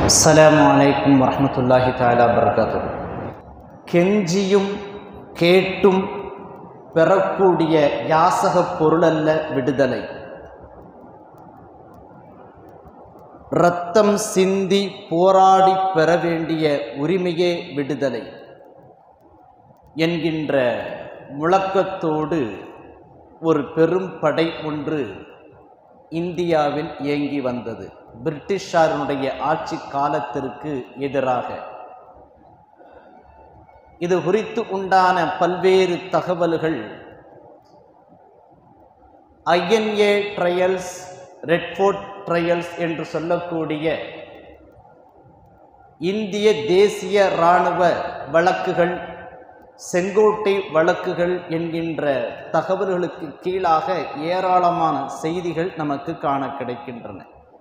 அஸ்ஸலாமு அலைக்கும் வரஹ்மத்துல்லாஹி தஆலா வபரகாத்து கெஞ்சியும் கேட்டும் பெறக்கூடிய யாசக பொருளல்ல விடுதலை இரத்தம் சிந்தி போராடி பெற வேண்டிய உரிமையே விடுதலை என்கின்ற முழக்கத்தோடு ஒரு பெரும் படை ஒன்று இந்தியாவில் இயங்கி வந்தது பிரிட்டிஷாரினுடைய ஆட்சி காலத்திற்கு எதிராக இது குறித்து உண்டான பல்வேறு தகவல்கள் ஐஎன்ஏ ட்ரையல்ஸ் ரெட்ஃபோர்ட் ட்ரையல்ஸ் என்று சொல்லக்கூடிய இந்திய தேசிய இராணுவ வழக்குகள் செங்கோட்டை வழக்குகள் என்கின்ற தகவல்களுக்கு கீழாக ஏராளமான செய்திகள் நமக்கு காண கிடைக்கின்றன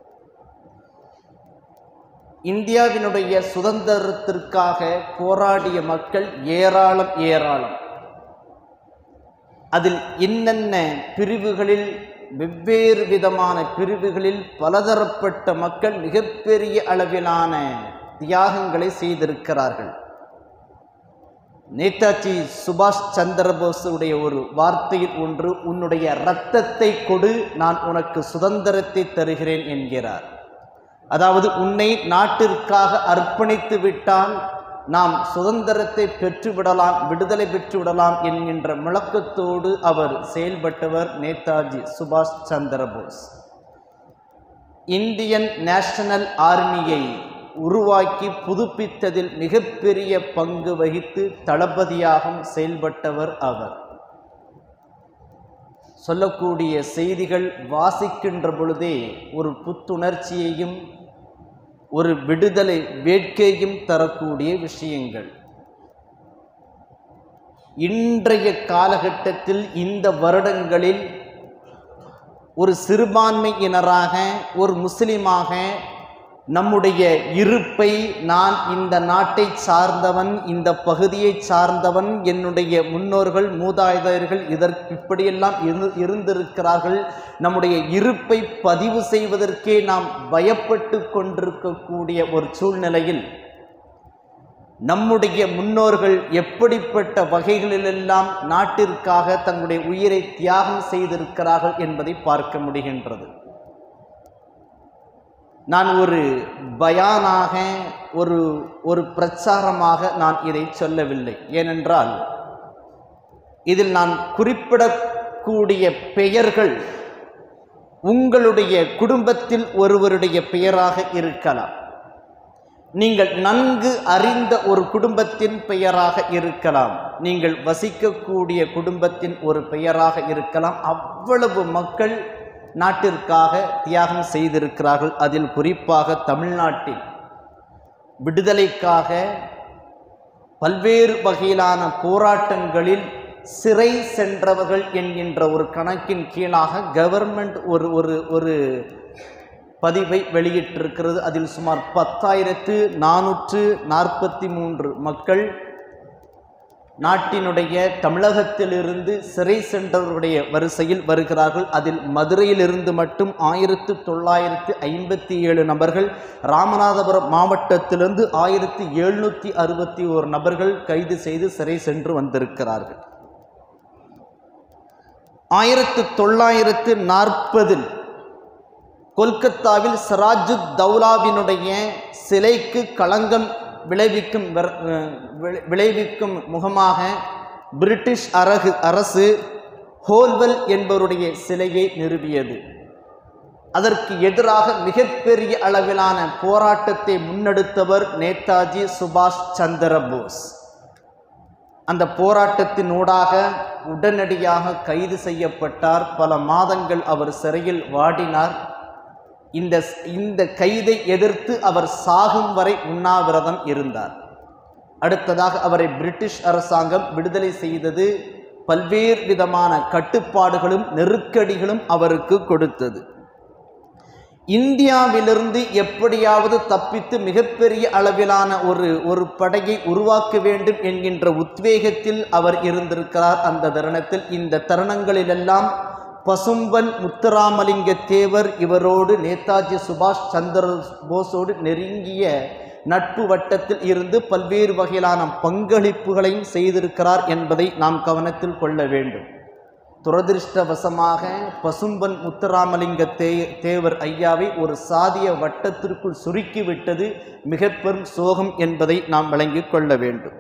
இந்தியாவினுடைய சுதந்திரத்திற்காக போராடிய மக்கள் ஏராளம் ஏராளம் அதில் என்னென்ன பிரிவுகளில் வெவ்வேறு விதமான பிரிவுகளில் பலதரப்பட்ட மக்கள் மிகப்பெரிய அளவிலான தியாகங்களை செய்திருக்கிறார்கள் நேதாஜி சுபாஷ் சந்திரபோஸுடைய ஒரு வார்த்தையில் ஒன்று உன்னுடைய இரத்தத்தை கொடு நான் உனக்கு சுதந்திரத்தை தருகிறேன் என்கிறார் அதாவது உன்னை நாட்டிற்காக அர்ப்பணித்து விட்டால் நாம் சுதந்திரத்தை பெற்றுவிடலாம் விடுதலை பெற்றுவிடலாம் என்கின்ற முழக்கத்தோடு அவர் செயல்பட்டவர் நேதாஜி சுபாஷ் சந்திரபோஸ் இந்தியன் நேஷனல் ஆர்மியை உருவாக்கி புதுப்பித்ததில் மிகப்பெரிய பங்கு வகித்து தளபதியாகவும் செயல்பட்டவர் அவர் சொல்லக்கூடிய செய்திகள் வாசிக்கின்ற பொழுதே ஒரு புத்துணர்ச்சியையும் ஒரு விடுதலை வேட்கையும் தரக்கூடிய விஷயங்கள் இன்றைய காலகட்டத்தில் இந்த வருடங்களில் ஒரு சிறுபான்மையினராக ஒரு முஸ்லிமாக நம்முடைய இருப்பை நான் இந்த நாட்டை சார்ந்தவன் இந்த பகுதியை சார்ந்தவன் என்னுடைய முன்னோர்கள் மூதாதையர்கள் இதற்கு இப்படியெல்லாம் இரு இருந்திருக்கிறார்கள் நம்முடைய இருப்பை பதிவு செய்வதற்கே நாம் பயப்பட்டு கொண்டிருக்கக்கூடிய ஒரு சூழ்நிலையில் நம்முடைய முன்னோர்கள் எப்படிப்பட்ட வகைகளிலெல்லாம் நாட்டிற்காக தங்களுடைய உயிரை தியாகம் செய்திருக்கிறார்கள் என்பதை பார்க்க முடிகின்றது நான் ஒரு பயானாக ஒரு ஒரு பிரச்சாரமாக நான் இதை சொல்லவில்லை ஏனென்றால் இதில் நான் குறிப்பிடக்கூடிய பெயர்கள் உங்களுடைய குடும்பத்தில் ஒருவருடைய பெயராக இருக்கலாம் நீங்கள் நன்கு அறிந்த ஒரு குடும்பத்தின் பெயராக இருக்கலாம் நீங்கள் வசிக்கக்கூடிய குடும்பத்தின் ஒரு பெயராக இருக்கலாம் அவ்வளவு மக்கள் நாட்டிற்காக தியாகம் செய்திருக்கிறார்கள் அதில் குறிப்பாக தமிழ்நாட்டில் விடுதலைக்காக பல்வேறு வகையிலான போராட்டங்களில் சிறை சென்றவர்கள் என்கின்ற ஒரு கணக்கின் கீழாக கவர்மெண்ட் ஒரு ஒரு ஒரு பதிவை வெளியிட்டிருக்கிறது அதில் சுமார் பத்தாயிரத்து நானூற்று நாற்பத்தி மூன்று மக்கள் நாட்டினுடைய தமிழகத்திலிருந்து சிறை சென்றவருடைய வரிசையில் வருகிறார்கள் அதில் மதுரையிலிருந்து மட்டும் ஆயிரத்து தொள்ளாயிரத்து ஐம்பத்தி ஏழு நபர்கள் ராமநாதபுரம் மாவட்டத்திலிருந்து ஆயிரத்தி எழுநூற்றி அறுபத்தி ஓரு நபர்கள் கைது செய்து சிறை சென்று வந்திருக்கிறார்கள் ஆயிரத்து தொள்ளாயிரத்து நாற்பதில் கொல்கத்தாவில் சிராஜு தௌலாவினுடைய சிலைக்கு களங்கம் விளைவிக்கும் விளைவிக்கும் முகமாக பிரிட்டிஷ் அரகு அரசு ஹோல்வெல் என்பவருடைய சிலையை நிறுவியது அதற்கு எதிராக மிகப்பெரிய அளவிலான போராட்டத்தை முன்னெடுத்தவர் நேதாஜி சுபாஷ் சந்திர போஸ் அந்த போராட்டத்தினூடாக உடனடியாக கைது செய்யப்பட்டார் பல மாதங்கள் அவர் சிறையில் வாடினார் இந்த இந்த கைதை எதிர்த்து அவர் சாகும் வரை உண்ணாவிரதம் இருந்தார் அடுத்ததாக அவரை பிரிட்டிஷ் அரசாங்கம் விடுதலை செய்தது பல்வேறு விதமான கட்டுப்பாடுகளும் நெருக்கடிகளும் அவருக்கு கொடுத்தது இந்தியாவிலிருந்து எப்படியாவது தப்பித்து மிகப்பெரிய அளவிலான ஒரு ஒரு படையை உருவாக்க வேண்டும் என்கின்ற உத்வேகத்தில் அவர் இருந்திருக்கிறார் அந்த தருணத்தில் இந்த தருணங்களிலெல்லாம் பசும்பன் முத்துராமலிங்க தேவர் இவரோடு நேதாஜி சுபாஷ் சந்திர போஸோடு நெருங்கிய நட்பு வட்டத்தில் இருந்து பல்வேறு வகையிலான பங்களிப்புகளையும் செய்திருக்கிறார் என்பதை நாம் கவனத்தில் கொள்ள வேண்டும் துரதிருஷ்டவசமாக பசும்பன் முத்துராமலிங்க தே தேவர் ஐயாவை ஒரு சாதிய வட்டத்திற்குள் சுருக்கிவிட்டது மிக பெரும் சோகம் என்பதை நாம் விளங்கிக் கொள்ள வேண்டும்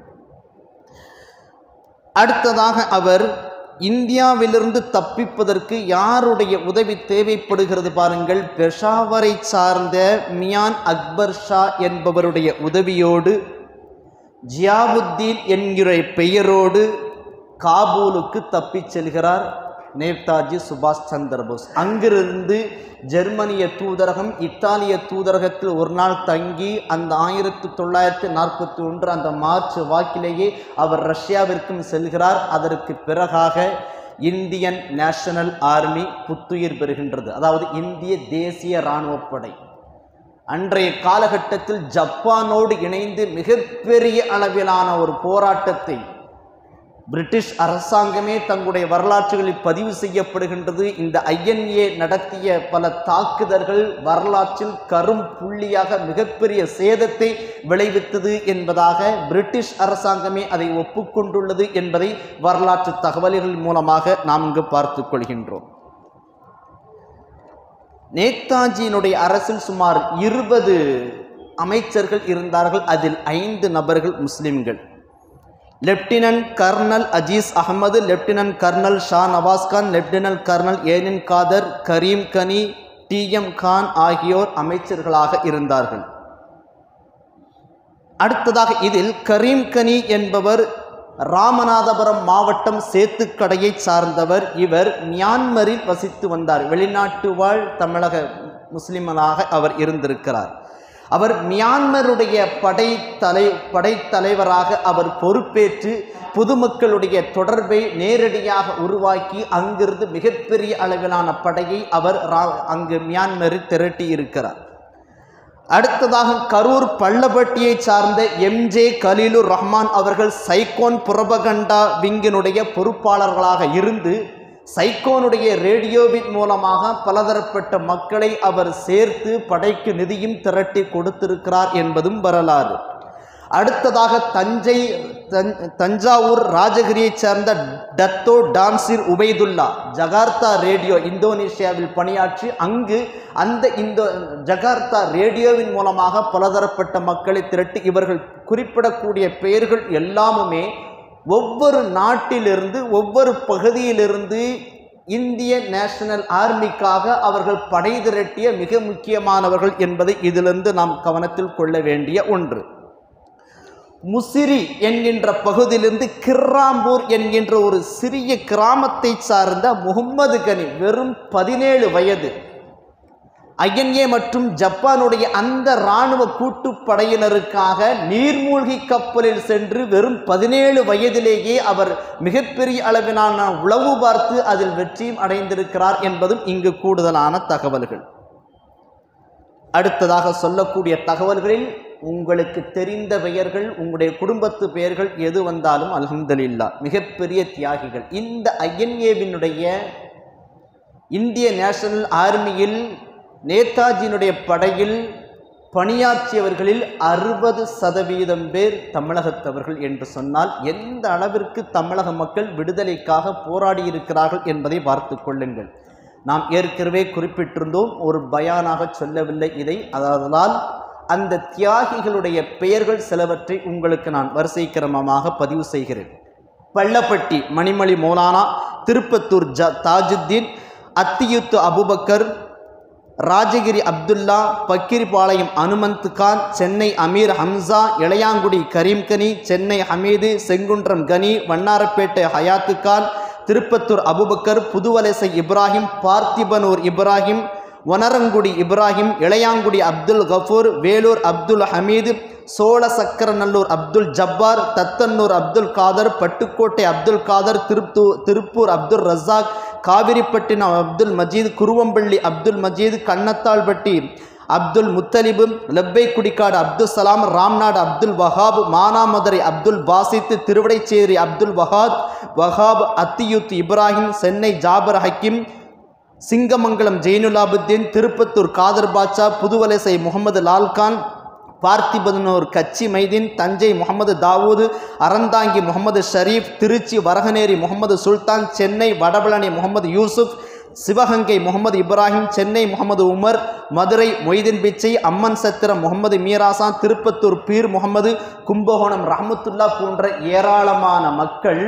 அடுத்ததாக அவர் இந்தியாவிலிருந்து தப்பிப்பதற்கு யாருடைய உதவி தேவைப்படுகிறது பாருங்கள் பெஷாவரை சார்ந்த மியான் அக்பர் ஷா என்பவருடைய உதவியோடு ஜியாவுத்தீன் என்கிற பெயரோடு காபூலுக்கு தப்பிச் செல்கிறார் நேதாஜி சுபாஷ் சந்திர போஸ் அங்கிருந்து ஜெர்மனிய தூதரகம் இத்தாலிய தூதரகத்தில் ஒரு நாள் தங்கி அந்த ஆயிரத்தி தொள்ளாயிரத்தி நாற்பத்தி ஒன்று அந்த மார்ச் வாக்கிலேயே அவர் ரஷ்யாவிற்கும் செல்கிறார் அதற்கு பிறகாக இந்தியன் நேஷனல் ஆர்மி புத்துயிர் பெறுகின்றது அதாவது இந்திய தேசிய இராணுவப் படை அன்றைய காலகட்டத்தில் ஜப்பானோடு இணைந்து மிகப்பெரிய அளவிலான ஒரு போராட்டத்தை பிரிட்டிஷ் அரசாங்கமே தங்களுடைய வரலாற்றுகளில் பதிவு செய்யப்படுகின்றது இந்த ஐஎன்ஏ நடத்திய பல தாக்குதல்கள் வரலாற்றில் கரும் புள்ளியாக மிகப்பெரிய சேதத்தை விளைவித்தது என்பதாக பிரிட்டிஷ் அரசாங்கமே அதை ஒப்புக்கொண்டுள்ளது என்பதை வரலாற்று தகவல்கள் மூலமாக நாம் இங்கு பார்த்துக் கொள்கின்றோம் நேதாஜியினுடைய அரசில் சுமார் இருபது அமைச்சர்கள் இருந்தார்கள் அதில் ஐந்து நபர்கள் முஸ்லிம்கள் lieutenant colonel Aziz Ahmed lieutenant colonel Shah Nawaz Khan lieutenant colonel ஏனின் காதர் கரீம் கனி டி எம் கான் ஆகியோர் அமைச்சர்களாக இருந்தார்கள் அடுத்ததாக இதில் கரீம் கனி என்பவர் ராமநாதபுரம் மாவட்டம் சேத்துக்கடையை சார்ந்தவர் இவர் மியான்மரில் வசித்து வந்தார் வெளிநாட்டு வாழ் தமிழக முஸ்லிமனாக அவர் இருந்திருக்கிறார் அவர் மியான்மருடைய படை தலை படைத்தலைவராக அவர் பொறுப்பேற்று பொதுமக்களுடைய தொடர்பை நேரடியாக உருவாக்கி அங்கிருந்து மிகப்பெரிய அளவிலான படையை அவர் ரா- அங்கு மியான்மரில் திரட்டி இருக்கிறார் அடுத்ததாக கரூர் பள்ளப்பட்டியை சார்ந்த எம்ஜே கலீலுர் ரஹ்மான் அவர்கள் சைக்கோன் புரபகண்டா விங்கினுடைய பொறுப்பாளர்களாக இருந்து சைக்கோனுடைய ரேடியோவின் மூலமாக பலதரப்பட்ட மக்களை அவர் சேர்த்து படைக்கு நிதியும் திரட்டி கொடுத்திருக்கிறார் என்பதும் வரலாறு அடுத்ததாக தஞ்சை தஞ்- தஞ்சாவூர் ராஜகிரியைச் சேர்ந்த டத்தோ டான்சிர் உபைதுல்லா ஜகார்த்தா ரேடியோ இந்தோனேஷியாவில் பணியாற்றி அங்கு அந்த இந்தோ ஜகார்த்தா ரேடியோவின் மூலமாக பலதரப்பட்ட மக்களை திரட்டி இவர்கள் குறிப்பிடக்கூடிய பெயர்கள் எல்லாமுமே ஒவ்வொரு நாட்டிலிருந்து ஒவ்வொரு பகுதியிலிருந்து இந்திய நேஷனல் ஆர்மிக்காக அவர்கள் படை திரட்டிய மிக முக்கியமானவர்கள் என்பதை இதிலிருந்து நாம் கவனத்தில் கொள்ள வேண்டிய ஒன்று முசிறி என்கின்ற பகுதியிலிருந்து கிர்ராம்பூர் என்கின்ற ஒரு சிறிய கிராமத்தை சார்ந்த முகம்மது கனி வெறும் பதினேழு வயது ஐஎன்ஏ மற்றும் ஜப்பானுடைய அந்த இராணுவ கூட்டுப்படையினருக்காக நீர்மூழ்கி கப்பலில் சென்று வெறும் பதினேழு வயதிலேயே அவர் மிகப்பெரிய அளவிலான உளவு பார்த்து அதில் வெற்றியும் அடைந்திருக்கிறார் என்பதும் இங்கு கூடுதலான தகவல்கள் அடுத்ததாக சொல்லக்கூடிய தகவல்களில் உங்களுக்கு தெரிந்த பெயர்கள் உங்களுடைய குடும்பத்து பெயர்கள் எது வந்தாலும் அல்ஹம்துலில்லா மிகப்பெரிய தியாகிகள் இந்த ஐஎன்ஏவினுடைய இந்திய நேஷனல் ஆர்மியில் நேதாஜியினுடைய படையில் பணியாற்றியவர்களில் அறுபது சதவீதம் பேர் தமிழகத்தவர்கள் என்று சொன்னால் எந்த அளவிற்கு தமிழக மக்கள் விடுதலைக்காக போராடி இருக்கிறார்கள் என்பதை பார்த்து கொள்ளுங்கள் நாம் ஏற்கனவே குறிப்பிட்டிருந்தோம் ஒரு பயானாக சொல்லவில்லை இதை அதனால் அந்த தியாகிகளுடைய பெயர்கள் சிலவற்றை உங்களுக்கு நான் வரிசை கிரமமாக பதிவு செய்கிறேன் பள்ளப்பட்டி மணிமொழி மௌலானா திருப்பத்தூர் ஜ தாஜுத்தீன் அத்தியுத்து அபுபக்கர் ராஜகிரி அப்துல்லா பக்கிரிபாளையம் அனுமந்த் கான் சென்னை அமீர் ஹம்சா இளையாங்குடி கரீம்கனி சென்னை ஹமீது செங்குன்றம் கனி வண்ணாரப்பேட்டை ஹயாத்து கான் திருப்பத்தூர் அபுபக்கர் புதுவலசை இப்ராஹிம் பார்த்திபனூர் இப்ராஹிம் வனரங்குடி இப்ராஹிம் இளையாங்குடி அப்துல் கஃபூர் வேலூர் அப்துல் ஹமீது சோழ சக்கரநல்லூர் அப்துல் ஜப்பார் தத்தன்னூர் அப்துல் காதர் பட்டுக்கோட்டை அப்துல் காதர் திருப்பு திருப்பூர் அப்துல் ரஸாக் காவிரிப்பட்டினம் அப்துல் மஜீத் குருவம்பள்ளி அப்துல் மஜீத் கண்ணத்தாள்பட்டி அப்துல் முத்தலிபு லெப்பை குடிக்காடு அப்துல் சலாம் ராம்நாடு அப்துல் வஹாப் மானாமதுரை அப்துல் பாசித் திருவிடைச்சேரி அப்துல் வஹாத் வஹாப் அத்தியுத் இப்ராஹிம் சென்னை ஜாபர் ஹக்கீம் சிங்கமங்கலம் ஜெயினுலாபுத்தீன் திருப்பத்தூர் காதர் பாட்சா புதுவலசை முகமது லால்கான் பார்த்திபனூர் கச்சி மைதீன் தஞ்சை முகமது தாவூது அறந்தாங்கி முகமது ஷரீப் திருச்சி வரகநேரி முகமது சுல்தான் சென்னை வடபழனி முகமது யூசுப் சிவகங்கை முகமது இப்ராஹிம் சென்னை முகமது உமர் மதுரை மொய்தீன் பிச்சை அம்மன் சத்திரம் முகமது மீராசான் திருப்பத்தூர் பீர் முகமது கும்பகோணம் ரஹமத்துல்லா போன்ற ஏராளமான மக்கள்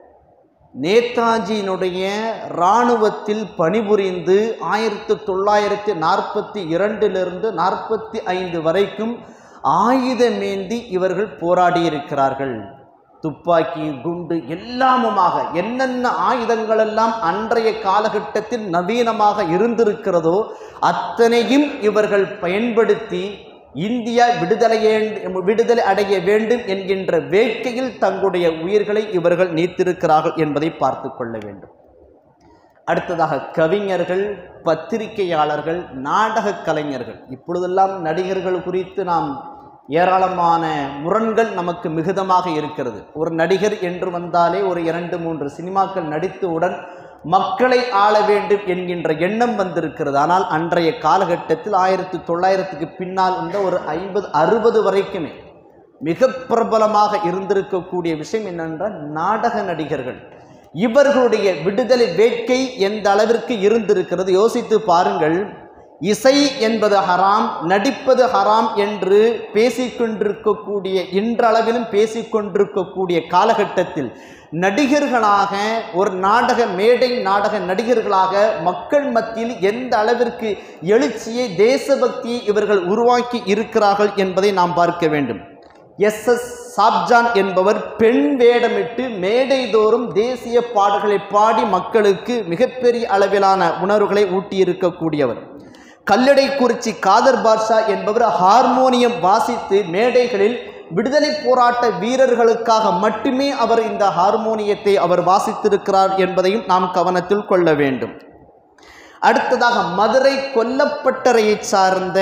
நேதாஜியினுடைய இராணுவத்தில் பணிபுரிந்து ஆயிரத்தி தொள்ளாயிரத்தி நாற்பத்தி இரண்டிலிருந்து நாற்பத்தி ஐந்து வரைக்கும் ஆயுதமேந்தி இவர்கள் போராடியிருக்கிறார்கள் துப்பாக்கி குண்டு எல்லாமுமாக என்னென்ன ஆயுதங்களெல்லாம் அன்றைய காலகட்டத்தில் நவீனமாக இருந்திருக்கிறதோ அத்தனையும் இவர்கள் பயன்படுத்தி இந்தியா விடுதலையே விடுதலை அடைய வேண்டும் என்கின்ற வேட்கையில் தங்களுடைய உயிர்களை இவர்கள் நீத்திருக்கிறார்கள் என்பதை பார்த்து கொள்ள வேண்டும் அடுத்ததாக கவிஞர்கள் பத்திரிகையாளர்கள் நாடக கலைஞர்கள் இப்பொழுதெல்லாம் நடிகர்கள் குறித்து நாம் ஏராளமான முரண்கள் நமக்கு மிகுதமாக இருக்கிறது ஒரு நடிகர் என்று வந்தாலே ஒரு இரண்டு மூன்று சினிமாக்கள் நடித்தவுடன் மக்களை ஆள வேண்டும் என்கின்ற எண்ணம் வந்திருக்கிறது ஆனால் அன்றைய காலகட்டத்தில் ஆயிரத்தி தொள்ளாயிரத்துக்கு பின்னால் வந்த ஒரு ஐம்பது அறுபது வரைக்குமே மிக பிரபலமாக இருந்திருக்கக்கூடிய விஷயம் என்னென்றால் நாடக நடிகர்கள் இவர்களுடைய விடுதலை வேட்கை எந்த அளவிற்கு இருந்திருக்கிறது யோசித்து பாருங்கள் இசை என்பது ஹராம் நடிப்பது ஹராம் என்று பேசிக்கொண்டிருக்கக்கூடிய இன்றளவிலும் பேசிக்கொண்டிருக்கக்கூடிய காலகட்டத்தில் நடிகர்களாக ஒரு நாடக மேடை நாடக நடிகர்களாக மக்கள் மத்தியில் எந்த அளவிற்கு எழுச்சியை தேசபக்தியை இவர்கள் உருவாக்கி இருக்கிறார்கள் என்பதை நாம் பார்க்க வேண்டும் எஸ் எஸ் சாப்ஜான் என்பவர் பெண் வேடமிட்டு மேடை தோறும் தேசிய பாடல்களை பாடி மக்களுக்கு மிகப்பெரிய அளவிலான உணர்வுகளை ஊட்டியிருக்கக்கூடியவர் கல்லடைக்குறிச்சி காதர் பாட்ஷா என்பவர் ஹார்மோனியம் வாசித்து மேடைகளில் விடுதலை போராட்ட வீரர்களுக்காக மட்டுமே அவர் இந்த ஹார்மோனியத்தை அவர் வாசித்திருக்கிறார் என்பதையும் நாம் கவனத்தில் கொள்ள வேண்டும் அடுத்ததாக மதுரை கொல்லப்பட்டறையை சார்ந்த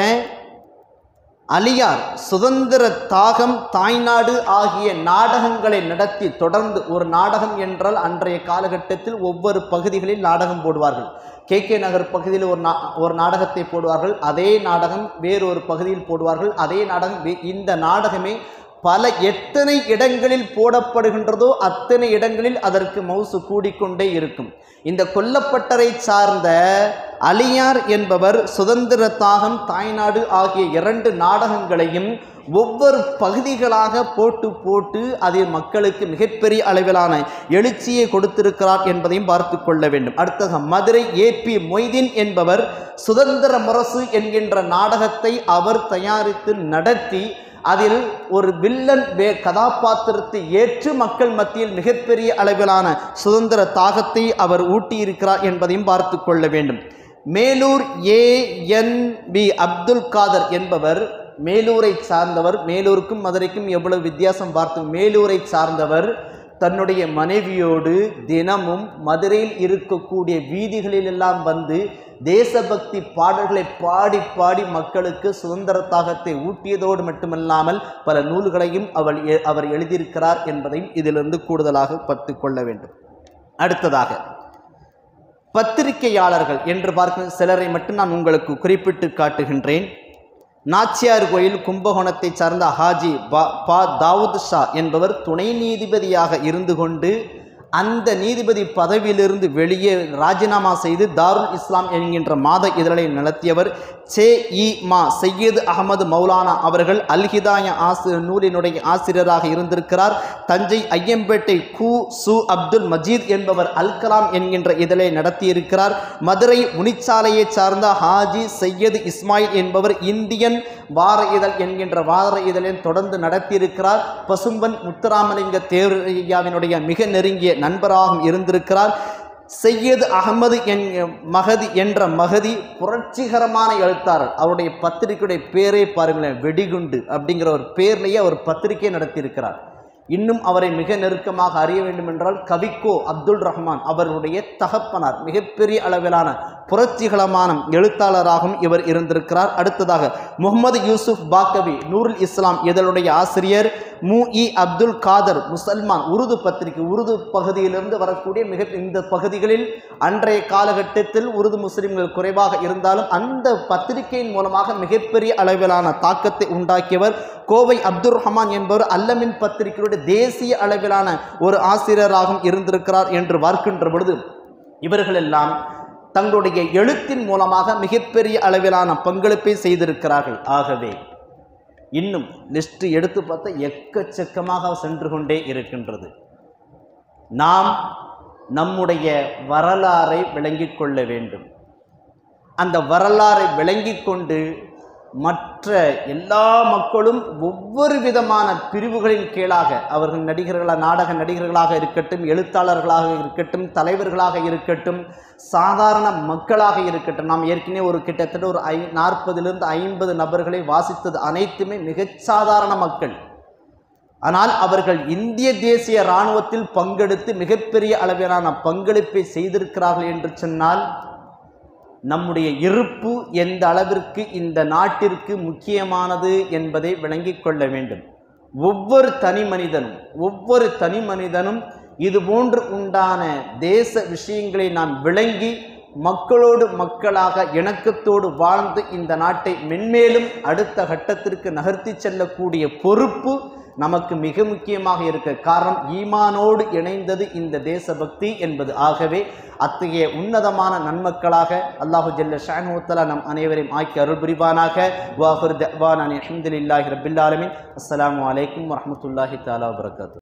அலியார் சுதந்திர தாகம் தாய்நாடு ஆகிய நாடகங்களை நடத்தி தொடர்ந்து ஒரு நாடகம் என்றால் அன்றைய காலகட்டத்தில் ஒவ்வொரு பகுதிகளில் நாடகம் போடுவார்கள் கே கே நகர் பகுதியில் ஒரு நா ஒரு நாடகத்தை போடுவார்கள் அதே நாடகம் வேறொரு பகுதியில் போடுவார்கள் அதே நாடகம் வே- இந்த நாடகமே பல எத்தனை இடங்களில் போடப்படுகின்றதோ அத்தனை இடங்களில் அதற்கு மவுசு கூடிக்கொண்டே இருக்கும் இந்த கொல்லப்பட்டரை சார்ந்த அலியார் என்பவர் சுதந்திர தாகம் தாய்நாடு ஆகிய இரண்டு நாடகங்களையும் ஒவ்வொரு பகுதிகளாக போட்டு போட்டு அதில் மக்களுக்கு மிகப்பெரிய அளவிலான எழுச்சியை கொடுத்திருக்கிறார் என்பதையும் பார்த்து கொள்ள வேண்டும் அடுத்தது மதுரை ஏபி மொய்தீன் என்பவர் சுதந்திர முரசு என்கின்ற நாடகத்தை அவர் தயாரித்து நடத்தி அதில் ஒரு வில்லன் வே கதாபாத்திரத்தை ஏற்று மக்கள் மத்தியில் மிகப்பெரிய அளவிலான சுதந்திர தாகத்தை அவர் ஊட்டியிருக்கிறார் என்பதையும் பார்த்து கொள்ள வேண்டும் Melur A N P Abdul Kader என்பவர் மேலூரை சார்ந்தவர் மேலூருக்கும் மதுரைக்கும் எவ்வளவு வித்தியாசம் பார்த்தோம் மேலூரை சார்ந்தவர் தன்னுடைய மனைவியோடு தினமும் மதுரையில் இருக்கக்கூடிய வீதிகளிலெல்லாம் வந்து தேசபக்தி பாடல்களை பாடி பாடி மக்களுக்கு சுதந்திர தாகத்தை ஊட்டியதோடு மட்டுமல்லாமல் பல நூல்களையும் அவள் எ- அவர் எழுதியிருக்கிறார் என்பதையும் இதிலிருந்து கூடுதலாக பத்து கொள்ள வேண்டும் அடுத்ததாக பத்திரிகையாளர்கள் என்று பார்க்கும் சிலரை மட்டும் நான் உங்களுக்கு குறிப்பிட்டு காட்டுகின்றேன் நாச்சியார் கோயில் கும்பகோணத்தைச் சார்ந்த ஹாஜி பா பா தாவூத் ஷா என்பவர் துணை நீதிபதியாக இருந்து கொண்டு அந்த நீதிபதி பதவியிலிருந்து வெளியே ராஜினாமா செய்து தாருல் இஸ்லாம் என்கின்ற மாத இதழை நடத்தியவர் சே இ மா சையீத் அகமது மௌலானா அவர்கள் அல்ஹிதாய ஆசி நூலினுடைய ஆசிரியராக இருந்திருக்கிறார் தஞ்சை ஐயம்பேட்டை கு சு அப்துல் மஜீத் என்பவர் அல் கலாம் என்கின்ற இதழை நடத்தியிருக்கிறார் மதுரை முனிச்சாலையை சார்ந்த ஹாஜி சையது இஸ்மாயில் என்பவர் இந்தியன் வார இதழ் என்கின்ற வார இதழில் தொடர்ந்து நடத்தியிருக்கிறார் பசும்பன் முத்துராமலிங்க தேவையாவினுடைய மிக நெருங்கிய நண்பராகவும் இருந்திருக்கிறார் சையது அகமது என் மகதி என்ற மகதி புரட்சிகரமான எழுத்தாளர் அவருடைய பத்திரிகையுடைய பேரே பாருங்களேன் வெடிகுண்டு அப்படிங்கிற ஒரு பேர்லேயே அவர் பத்திரிகை நடத்தியிருக்கிறார் இன்னும் அவரை மிக நெருக்கமாக அறிய வேண்டும் என்றால் கவிக்கோ அப்துல் ரஹ்மான் அவருடைய தகப்பனார் மிகப்பெரிய அளவிலான புரட்சிகரமான எழுத்தாளராகவும் இவர் இருந்திருக்கிறார் அடுத்ததாக முகமது யூசுப் பாக்கவி நூருல் இஸ்லாம் இதழுடைய ஆசிரியர் மு இ அப்துல் காதர் முசல்மான் உருது பத்திரிகை உருது பகுதியிலிருந்து வரக்கூடிய மிக இந்த பகுதிகளில் அன்றைய காலகட்டத்தில் உருது முஸ்லிம்கள் குறைவாக இருந்தாலும் அந்த பத்திரிகையின் மூலமாக மிகப்பெரிய அளவிலான தாக்கத்தை உண்டாக்கியவர் கோவை அப்துல் ரஹ்மான் என்பவர் அல்லமின் பத்திரிகையுடைய தேசிய அளவிலான ஒரு ஆசிரியராகவும் இருந்திருக்கிறார் என்று பார்க்கின்ற பொழுது இவர்களெல்லாம் தங்களுடைய எழுத்தின் மூலமாக மிகப்பெரிய அளவிலான பங்களிப்பை செய்திருக்கிறார்கள் ஆகவே இன்னும் லிஸ்ட் எடுத்து பார்த்தா எக்கச்சக்கமாக சென்று கொண்டே இருக்கின்றது நாம் நம்முடைய வரலாறை விளங்கிக் கொள்ள வேண்டும் அந்த வரலாறை விளங்கிக் கொண்டு மற்ற எல்லா மக்களும் ஒவ்வொரு விதமான பிரிவுகளின் கீழாக அவர்கள் நடிகர்களாக நாடக நடிகர்களாக இருக்கட்டும் எழுத்தாளர்களாக இருக்கட்டும் தலைவர்களாக இருக்கட்டும் சாதாரண மக்களாக இருக்கட்டும் நாம் ஏற்கனவே ஒரு கிட்டத்தட்ட ஒரு ஐ நாற்பதிலிருந்து ஐம்பது நபர்களை வாசித்தது அனைத்துமே மிகச் சாதாரண மக்கள் ஆனால் அவர்கள் இந்திய தேசிய இராணுவத்தில் பங்கெடுத்து மிகப்பெரிய அளவிலான பங்களிப்பை செய்திருக்கிறார்கள் என்று சொன்னால் நம்முடைய இருப்பு எந்த அளவிற்கு இந்த நாட்டிற்கு முக்கியமானது என்பதை விளங்கிக் கொள்ள வேண்டும் ஒவ்வொரு தனி மனிதனும் ஒவ்வொரு தனி மனிதனும் இது போன்று உண்டான தேச விஷயங்களை நாம் விளங்கி மக்களோடு மக்களாக இணக்கத்தோடு வாழ்ந்து இந்த நாட்டை மென்மேலும் அடுத்த கட்டத்திற்கு நகர்த்தி செல்லக்கூடிய பொறுப்பு நமக்கு மிக முக்கியமாக இருக்க காரணம் ஈமானோடு இணைந்தது இந்த தேசபக்தி என்பது ஆகவே அத்தகைய உன்னதமான நன்மக்களாக அல்லாஹு ஜல்ல ஷானுத்தலா நம் அனைவரையும் ஆக்கி அருள் புரிவானாக வாஹுர் தவான் அலி அஹமதுல்லாஹி ரபில் ஆலமின் அஸ்ஸலாமு அலைக்கும் வரமத்துல்லாஹி தாலா வரகாத்து